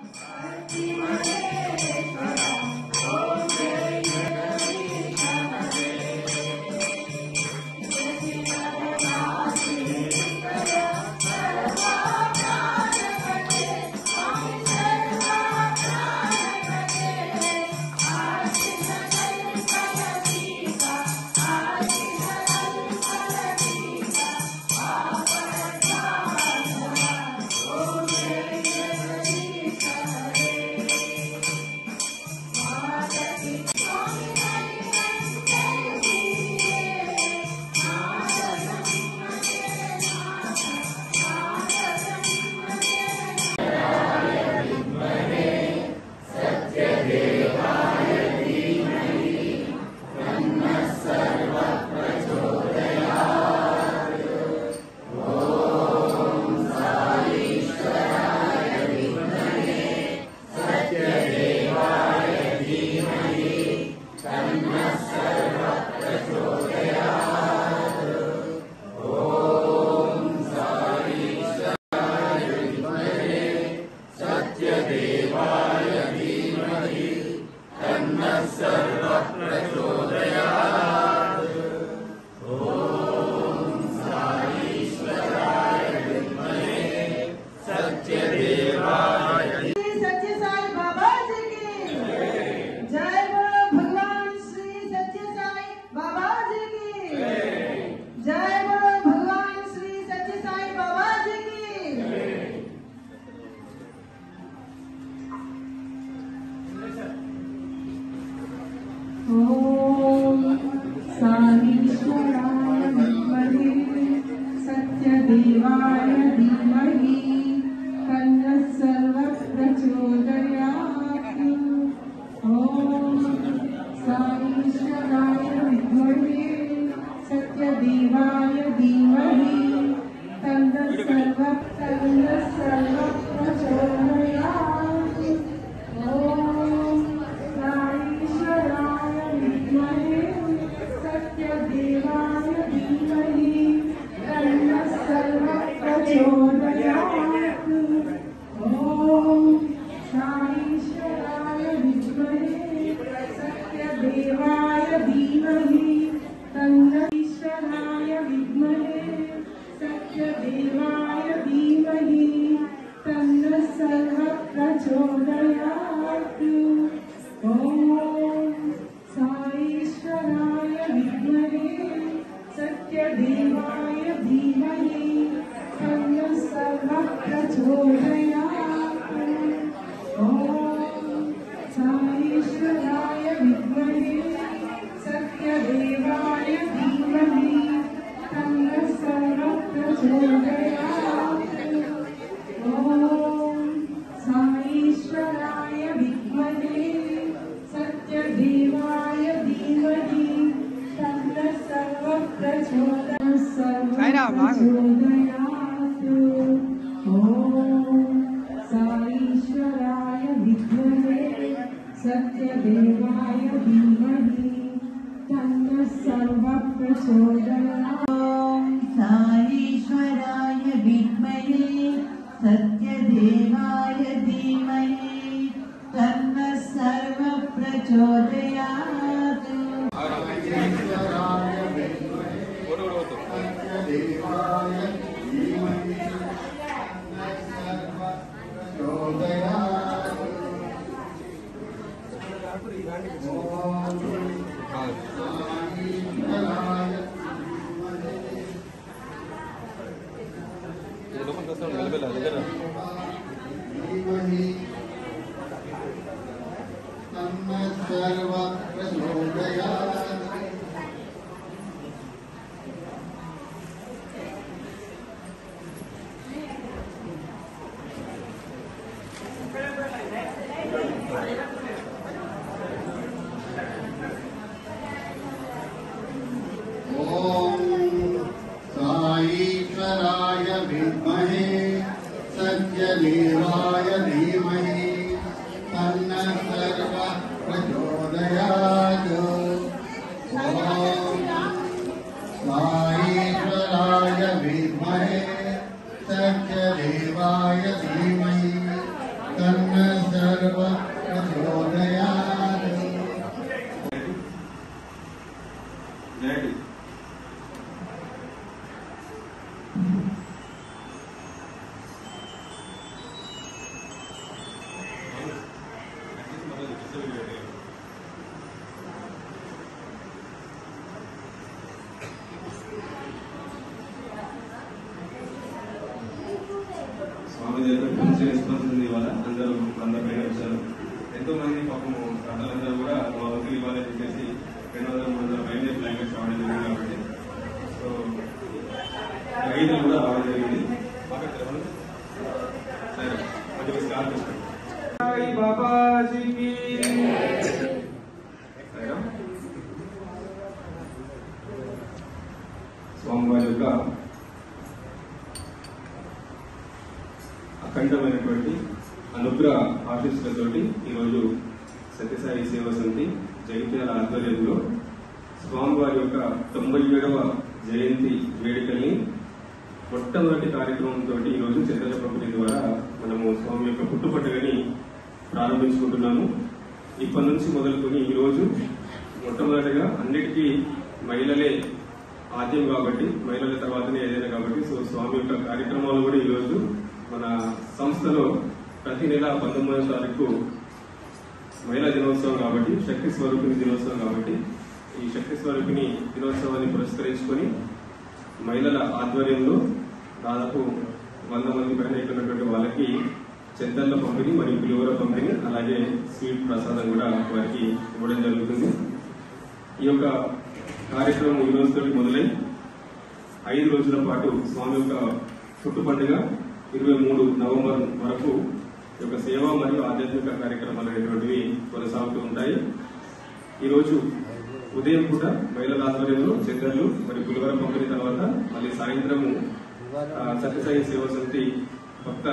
श्री सच्चे साई बाबा जी की जय बोलो भगवान श्री सच्चे साई बाबा जी की जय बोलो भगवान श्री सच्चे साई बाबा जी की ॐ साईश्वराय विद्महे सत्यदेवाय धीमहि तन्नः सर्वप्रचोदयात् ॐ साईश्वराय विद्महे सत्यदेवाय धीमहि तन्नः सर्व तन्नः सर्वप्रचोदयात् ॐ साईश्वराय विद्महे सत्यदेवाय धीमहि तन्नः सर्वप्रचोदयात् ॐ साईश्वराय विद्महे सत्यदेवाय धीमहि तन्नः ईश्वराय विद्महे सत्यदेवाय धीमहि तन्नः सर्वप्रचोदयात् ॐ साईश्वराय विद्महे सत्यदेवाय धीमहि तन्नः सर्वप्रचोदयात् ॐ साईश्वराय विद्महे सत्यदेवाय धीमहि तन्नः सर्वप्रचोदयात् ॐ साईश्वराय विद्महे सत्यदेवाय धीमहि तन्नः सर्वप्रचोदयात् सर्वप्रचोदयात् ॐ साईश्वराय विद्महे सत्यदेवाय धीमहि तन्नः सर्वप्रचोदयात् ॐ साईश्वराय विद्महे सत्यदेवाय धीमहि तन्नः सर्वप्रचोदयात् ॐ साईश्वराय विद्महे सत्यदेवाय धीमहि तन्नः सर्वः प्रचोदयात् ॐ साईश्वराय विद्महे सत्यदेवाय धीमहि तन्नः స్వామి దగ్గర మంచి రెస్పాన్స్ ఉంది ఇవాళ అందరూ అందరూ పైన వచ్చారు ఎంతో మంది పాపము ప్రజలందరూ కూడా మా వంతులు ఇవ్వాలని చెప్పేసి రెండు వందల మూడు వందల పైన బ్లాంకెట్స్ రావడం జరిగింది కాబట్టి సో ఐదు కూడా రావడం జరిగింది మాకు తెలవదు. సరే మంచి స్టార్ట్ చేసుకోండి సాయి బాబాజీకి సరేనా? స్వామివారి యొక్క అఖండమైనటువంటి అనుగ్రహ ఆశీస్సులతోటి ఈరోజు సత్యసాయి సేవ సమితి జగిత్యాల ఆధ్వర్యంలో స్వామివారి యొక్క తొంభై ఏడవ జయంతి వేడుకల్ని మొట్టమొదటి కార్యక్రమంతో ఈరోజు చంద్రజ పంపిణీ ద్వారా మనము స్వామి యొక్క పుట్టుపట్టుగని ప్రారంభించుకుంటున్నాము ఇప్పటి నుంచి మొదలుకొని ఈరోజు మొట్టమొదటిగా అన్నిటికీ మహిళలే ఆద్యం కాబట్టి మహిళల తర్వాతనే ఏదైనా కాబట్టి సో స్వామి యొక్క కార్యక్రమాలు కూడా ఈరోజు మన సంస్థలో ప్రతి నెల పంతొమ్మిదవ తారీఖు మహిళా దినోత్సవం కాబట్టి శక్తి స్వరూపిణి దినోత్సవం కాబట్టి ఈ శక్తి స్వరూపిణి దినోత్సవాన్ని పురస్కరించుకొని మహిళల ఆధ్వర్యంలో దాదాపు వంద మంది పైన ఇక్కడ ఉన్నటువంటి వాళ్ళకి చెద్దళ్ళ పంపిణీ మరియు పులిహోర పంపిణీ అలాగే స్వీట్ ప్రసాదం కూడా వారికి ఇవ్వడం జరుగుతుంది ఈ యొక్క కార్యక్రమం ఈ రోజుతో మొదలై ఐదు రోజుల పాటు స్వామి యొక్క పుట్టు పండుగ ఇరవై మూడు నవంబర్ వరకు ఈ యొక్క సేవ మరియు ఆధ్యాత్మిక కార్యక్రమాలు అనేటువంటివి కొనసాగుతూ ఉంటాయి ఈరోజు ఉదయం పూట మహిళల ఆధ్వర్యంలో చంద్రలు మరియు పులివర పంపిణీ తర్వాత మళ్ళీ సాయంత్రము ఆ, సత్యసాయి సేవ సమితి భక్త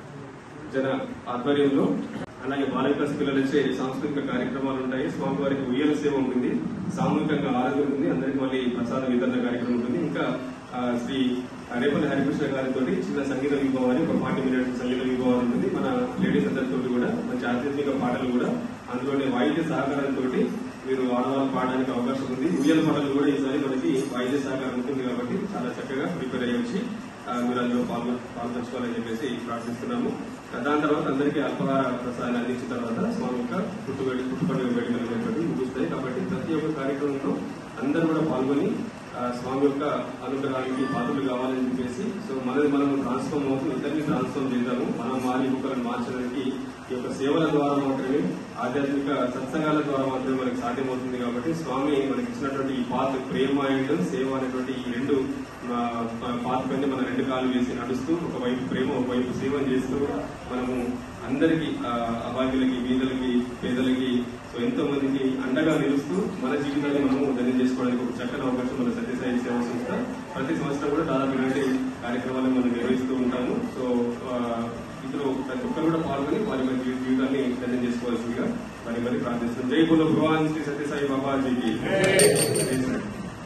జన ఆధ్వర్యంలో అలాగే బాల వికాస్ పిల్లలచే సాంస్కృతిక కార్యక్రమాలు ఉంటాయి స్వామివారికి ఉయ్యల సేవ ఉంటుంది సామూహికంగా ఆరోగ్యం ఉంటుంది అందరికి మళ్ళీ ప్రసాద వితరణ కార్యక్రమం ఉంటుంది ఇంకా ఆ, శ్రీ రేపల్లి హరికృష్ణ గారితో చిన్న సంగీత విభావాన్ని ఒక ఫార్టీ మినిట్స్ సంగీత విభావం ఉంటుంది మన లేడీస్ అందరితో కూడా మంచి ఆధ్యాత్మిక పాటలు కూడా అందులోనే వాయిద్య సహకారంతో మీరు ఆడవాళ్ళు పాడడానికి అవకాశం ఉంది ఉయ్యల పాటలు కూడా ఈసారి మనకి వాయిద్య సహకారం ఉంటుంది కాబట్టి చాలా చక్కగా ప్రిపేర్ అయ్యి వచ్చి ఆ, మీరు అందులో పాల్గొ పాల్పంచుకోవాలని చెప్పేసి ప్రార్థిస్తున్నాము దాని తర్వాత అందరికీ అల్పహార ప్రసాదాన్ని అందించిన తర్వాత స్వామి యొక్క పుట్టుబడి పుట్టుపండుగ వేడుకలు అనేటువంటివి ముగుస్తాయి కాబట్టి ప్రతి ఒక్క కార్యక్రమంలో అందరూ కూడా పాల్గొని ఆ, స్వామి యొక్క అనుగ్రహానికి పాత్రలు కావాలని చెప్పేసి సో మనది మనం ట్రాన్స్ఫార్మ్ అవుతూ ఇద్దరిని ట్రాన్స్ఫార్మ్ చేద్దాము మనం మారి ఇంకొకరిని మార్చడానికి ఈ యొక్క సేవల ద్వారా మాత్రమే ఆధ్యాత్మిక సత్సంగాల ద్వారా మాత్రమే మనకి సాధ్యమవుతుంది కాబట్టి స్వామి మనకి ఇచ్చినటువంటి ఈ పాత్ ప్రేమ అండ్ సేవ అనేటువంటి ఈ రెండు ఆ, పాత్ పైన మన రెండు కాళ్ళు వేసి నడుస్తూ ఒకవైపు ప్రేమ ఒకవైపు సేవను చేస్తూ మనము అందరికీ ఆ, అభాగ్యులకి బీదలకి పేదలకి సో ఎంతో మందికి అండగా నిలుస్తూ మన జీవితాన్ని మనము ధన్యం చేసుకోవడానికి ఒక చక్కని అవకాశం మన సత్యసాయి సేవా సంస్థ ప్రతి సంవత్సరం కూడా దాదాపు ఇలాంటి కార్యక్రమాలను మనం నిర్వహిస్తూ ఉంటాము సో ఆ, ఇందులో ప్రతి ఒక్కరు కూడా పాల్గొని వారి వారి జీ- జీవితాన్ని ధన్యం చేసుకోవాల్సిందిగా మరి మరి ప్రార్థిస్తున్నాం జై బోలో భగవాన్ శ్రీ సత్యసాయి బాబాజీకి జై సాయి.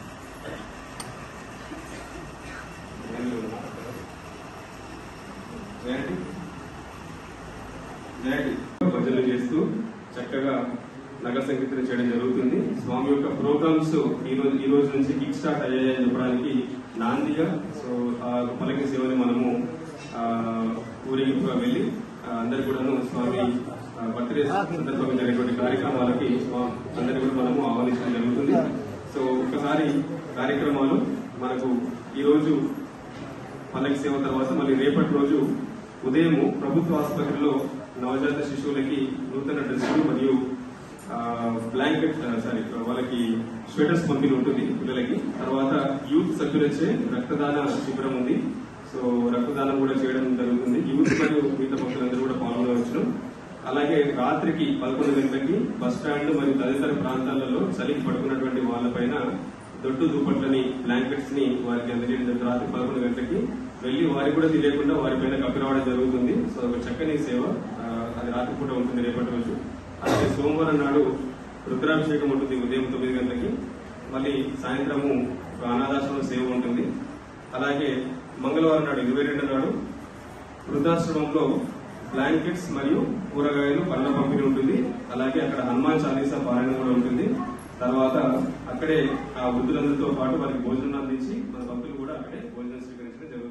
జయంతి జయంతి భజనలు చేస్తూ చక్కగా నగర సంకీర్తన చేయడం జరుగుతుంది స్వామి యొక్క ప్రోగ్రామ్స్ ఈ రోజు ఈ రోజు నుంచి కిక్ స్టార్ట్ అయ్యాయని చెప్పడానికి నాందిగా సో ఆ పలకి సేవని మనము ఆ, ఊరేగింపుగా వెళ్ళి ఆ, అందరు కూడాను స్వామి బర్త్డే సందర్భంగా జరిగేటువంటి కార్యక్రమాలకి స్వా- అందరినీ కూడా మనము ఆహ్వానించడం జరుగుతుంది సో ఒకసారి కార్యక్రమాలు మనకు ఈ రోజు పల్లకి సేవ తర్వాత మళ్ళీ రేపటి రోజు ఉదయము ప్రభుత్వ ఆసుపత్రిలో నవజాత శిశువులకి నూతన డ్రెస్సులు మరియు ఆ, బ్లాంకెట్ ఆ, సారీ వాళ్ళకి స్వెటర్స్ పంపిణీ ఉంటుంది పిల్లలకి తర్వాత యూత్ సభ్యులచే రక్తదాన శిబిరం ఉంది సో రక్తదానం కూడా చేయడం జరుగుతుంది యూత్ మరియు మిగతా భక్తులందరూ కూడా పాల్గొనవచ్చును అలాగే రాత్రికి పదకొండు గంటలకి బస్ స్టాండ్ మరియు తదితర ప్రాంతాలలో చలికి పడుకున్నటువంటి వాళ్ళపైన దొడ్డు దుప్పట్లని బ్లాంకెట్స్ ని వారికి అందజేయడం జరుగుతుంది రాత్రి పదకొండు గంటలకి వెళ్లి వారికి కూడా తెలియకుండా వారిపైన కప్పి రావడం జరుగుతుంది సో ఒక చక్కని సేవ ఆ, అది రాత్రి పూట ఉంటుంది రేపటి రోజు అలాగే సోమవారం నాడు రుద్రాభిషేకం ఉంటుంది ఉదయం తొమ్మిది గంటలకి మళ్ళీ సాయంత్రము ఒక అనాథాశ్రమం సేవ ఉంటుంది అలాగే మంగళవారం నాడు ఇరవై రెండు నాడు వృద్ధాశ్రమంలో బ్లాంకెట్స్ మరియు కూరగాయలు పండ్ల పంపిణీ ఉంటుంది అలాగే అక్కడ హనుమాన్ చాలీసా పారాయణ కూడా ఉంటుంది తర్వాత అక్కడే ఆ వృద్ధులందరితో పాటు వారికి భోజనం అందించి మన భక్తులు కూడా అక్కడే భోజనం స్వీకరించడం జరుగుతుంది